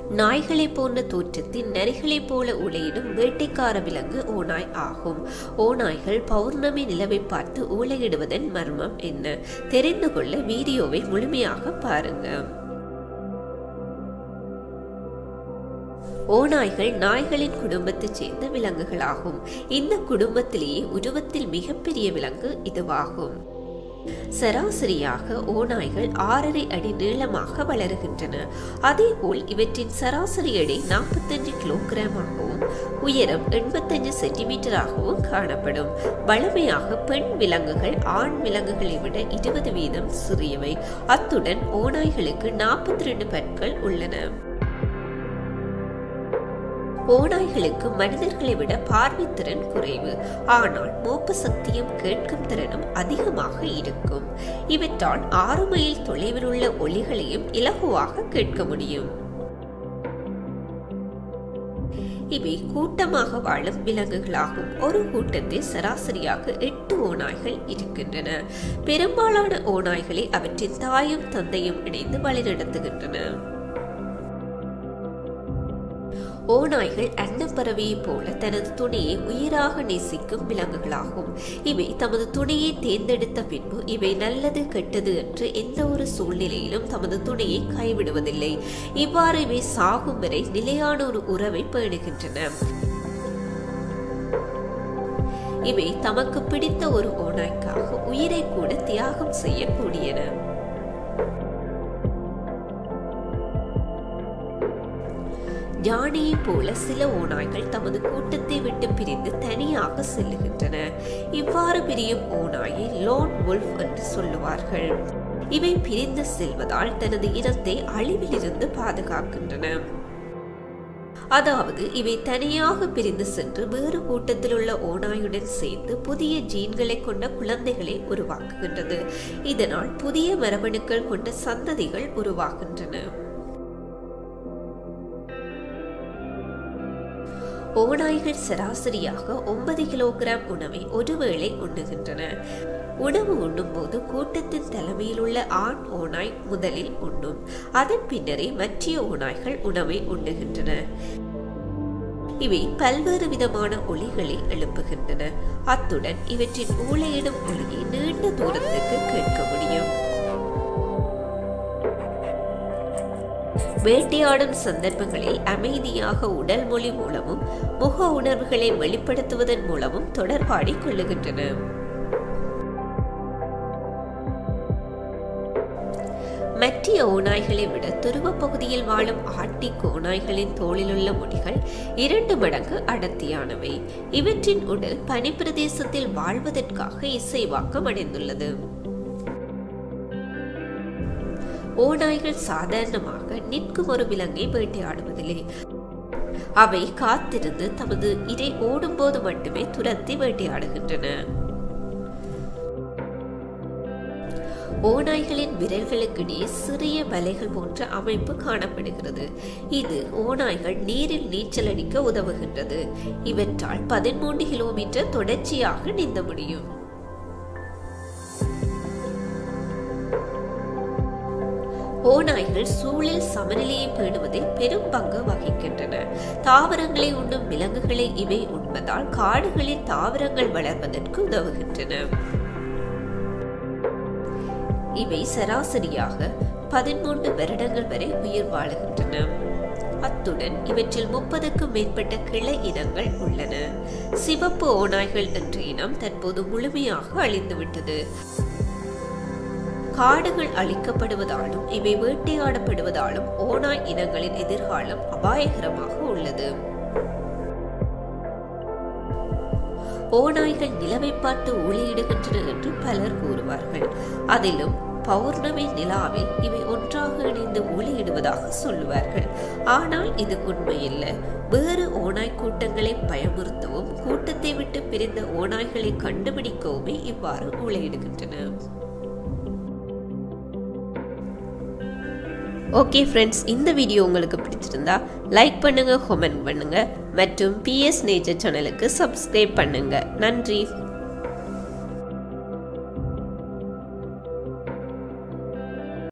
நாய்களைப் போன்ற தோற்றத்தின் நரிகளைப் போல உலையிடும் வேட்டைக்கார விலங்கு ஓநாய் ஆகும் ஓநாய்கள் பௌர்ணமி நிலவை பார்த்து ஊளையிடுவதன் மர்மம் என்ன தெரிந்து கொள்ள வீடியோவை முழுமையாக பாருங்க ஓநாய்கள் நாய்களின் குடும்பத்தைச் சேர்ந்த விலங்குகளாகும் இந்த குடும்பத்திலேயே உருவத்தில் மிகப்பெரிய விலங்கு இதுவாகும் சராசரியாக ஓநாய்கள் ஆறரை அடி நீளமாக வளருகின்றன அதேபோல் இவற்றின் சராசரி எடை நாற்பத்தஞ்சு கிலோகிராமாகவும் உயரம் எண்பத்தஞ்சு சென்டிமீட்டராகவும் காணப்படும் வளமையாக பெண் விலங்குகள் ஆண் விலங்குகளை விட இருபது வீதம் சிறியவை அத்துடன் ஓநாய்களுக்கு நாற்பத்தி ரெண்டு பற்கள் உள்ளன ஓநாய்களுக்கு மனிதர்களை விட பார்வைத்திறன் குறைவு ஆனால் மோப்ப சக்தியும் கேட்கும் திறனும் அதிகமாக இருக்கும் இவற்றால் ஆறு மைல் தொலைவில் உள்ள ஒளிகளையும் இலகுவாக கேட்க முடியும் இவை கூட்டமாக வாழும் விலங்குகளாகும் ஒரு கூட்டத்தில் சராசரியாக எட்டு ஓநாய்கள் இருக்கின்றன பெரும்பாலான ஓநாய்களை அவற்றின் தாயும் தந்தையும் இணைந்து வழிநடத்துகின்றன ஓநாய்கள் அன்னப்பறவையைப் போல தனது துணையை உயிராக நேசிக்கும் விலங்குகளாகும் இவை தமது துணையை தேர்ந்தெடுத்த பின்பு இவை நல்லது கெட்டது என்று எந்த ஒரு சூழ்நிலையிலும் தமது துணையை கைவிடுவதில்லை இவ்வாறு இவை சாகும் வரை நிலையான ஒரு உறவை பேணுகின்றன இவை தமக்கு பிடித்த ஒரு ஓநாய்க்காக உயிரை கூட தியாகம் செய்யக்கூடியன யானையைப் போல சில ஓநாய்கள் தமது கூட்டத்தை விட்டு பிரிந்து தனியாக செல்லுகின்றன இவ்வாறு பிரியும் ஓநாயை லோன் வுல்ஃப் என்று சொல்லுவார்கள் இவை பிரிந்து செல்வதால் தனது இனத்தை அழிவிலிருந்து பாதுகாக்கின்றன அதாவது இவை தனியாக பிரிந்து சென்று வேறு கூட்டத்தில் உள்ள ஓநாயுடன் சேர்ந்து புதிய ஜீன்களை கொண்ட குழந்தைகளை உருவாக்குகின்றது இதனால் புதிய மரபணுக்கள் கொண்ட சந்ததிகள் உருவாகின்றன ஓநாய்கள் சராசரியாக ஒன்பது கிலோகிராம் உணவை ஒருவேளை உண்ணுகின்றன உணவு உண்ணும்போது கூட்டத்தின் தலைமையில் உள்ள ஆண் ஓநாய் முதலில் உண்ணும் அதன் பின்னரே மற்றிய ஓநாய்கள் உணவை உண்ணுகின்றன இவை பல்வேறு விதமான ஒளிகளை எழுப்புகின்றன அத்துடன் இவற்றின் ஊழையிடும் ஒளியை நீண்ட தூரத்துக்கு கேட்க முடியும் வேட்டையாடும் சந்தர்ப்பங்களில் அமைதியாக உடல் மொழி மூலமும் முக உணர்வுகளை வெளிப்படுத்துவதன் மூலமும் தொடர்பாடி கொள்ளுகின்றன மற்றிய ஓநாய்களை விட துருவ பகுதியில் வாழும் ஆர்டிக் ஓநாய்களின் தோளிலுள்ள முடிகள் இரண்டு மடங்கு அடர்த்தியானவை இவற்றின் உடல் பனிப்பிரதேசத்தில் வாழ்வதற்காக இசைவாக்கம் அடைந்துள்ளது ஓநாய்கள் சாதாரணமாக நிற்கும் ஒரு விலங்கை வேட்டையாடுவதில்லை அவை காத்திருந்து தமது இதை ஓடும்போது மட்டுமே துரத்தி வேட்டையாடுகின்றன ஓநாய்களின் விரல்களுக்கிடையே சிறிய வலைகள் போன்ற அமைப்பு காணப்படுகிறது இது ஓநாய்கள் நீரில் நீச்சல் அடிக்க உதவுகின்றது இவற்றால் பதிமூன்று கிலோமீட்டர் தொடர்ச்சியாக நீந்த முடியும் ஓநாய்கள் சூழல் சமநிலையை பேணுவதில் பெரும் பங்கு வகிக்கின்றன தாவரங்களை உண்ணும் விலங்குகளை இவை உண்பதால் காடுகளில் தாவரங்கள் வளர்வதற்கு உதவுகின்றன இவை சராசரியாக பதிமூன்று வருடங்கள் வரை உயிர் வாழுகின்றன அத்துடன் இவற்றில் முப்பதுக்கும் மேற்பட்ட கிளை இனங்கள் உள்ளன சிவப்பு ஓநாய்கள் என்ற இனம் தற்போது முழுமையாக அழிந்துவிட்டது காடுகள் அழிக்கப்படுவதாலும் இவை வேட்டையாடப்படுவதாலும் ஓநாய் இனங்களின் எதிர்காலம் அபாயகரமாக உள்ளது ஓநாய்கள் நிலவை பார்த்து ஊழியிடுகின்றன என்று பலர் கூறுவார்கள் அதிலும் பௌர்ணமி நிலாவில் இவை ஒன்றாக இணைந்து ஒளியிடுவதாக சொல்லுவார்கள் ஆனால் இது உண்மையில்லை வேறு ஓநாய் கூட்டங்களை பயமுறுத்தவும் கூட்டத்தை விட்டு பிரிந்த ஓநாய்களை கண்டுபிடிக்கவுமே இவ்வாறு ஊழையிடுகின்றன ஓகே ஃப்ரெண்ட்ஸ் இந்த வீடியோ உங்களுக்கு பிடிச்சிருந்தா லைக் பண்ணுங்க கமெண்ட் பண்ணுங்க மற்றும் பிஎஸ் நேச்சர் சேனலுக்கு சப்ஸ்கிரைப் பண்ணுங்க நன்றி